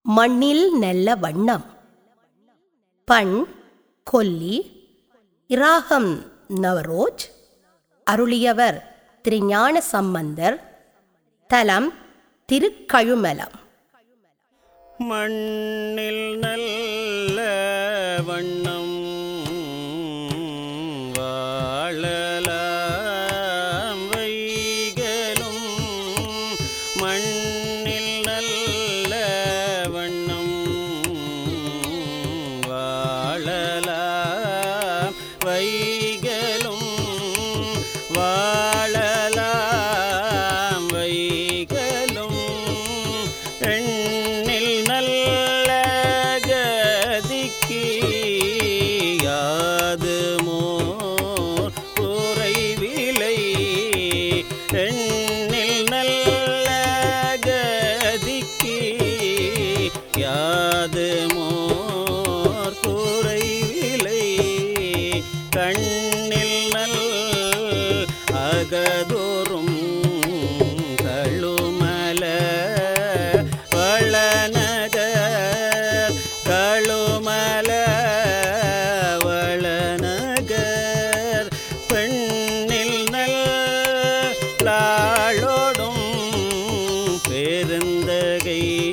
மண்ணில் நல்ல வண்ணம் பண் கொல்லி இராகம் நவரோஜ் அருளியவர் திருஞான சம்பந்தர் தலம் திருக்கழுமலம் மண்ணில் நல்ல வண்ணம் வாழலாம் வைகளும் மண்ணில் நல்ல வண்ணம் வாழலாம் வைகளும் வாழலாம் வைகளும் எண்ணில் நல்ல கதிக்கு யாதுமோ குறைவிலை எண்ணில் நல்ல கதிக்கு யாதுமோ குறைவிலை கண்ணில் நல் அகதோறும் கழுமல வளநகர் கழுமல வளநகர் பெண்ணில் நல்லாளோடும் பெருந்தகை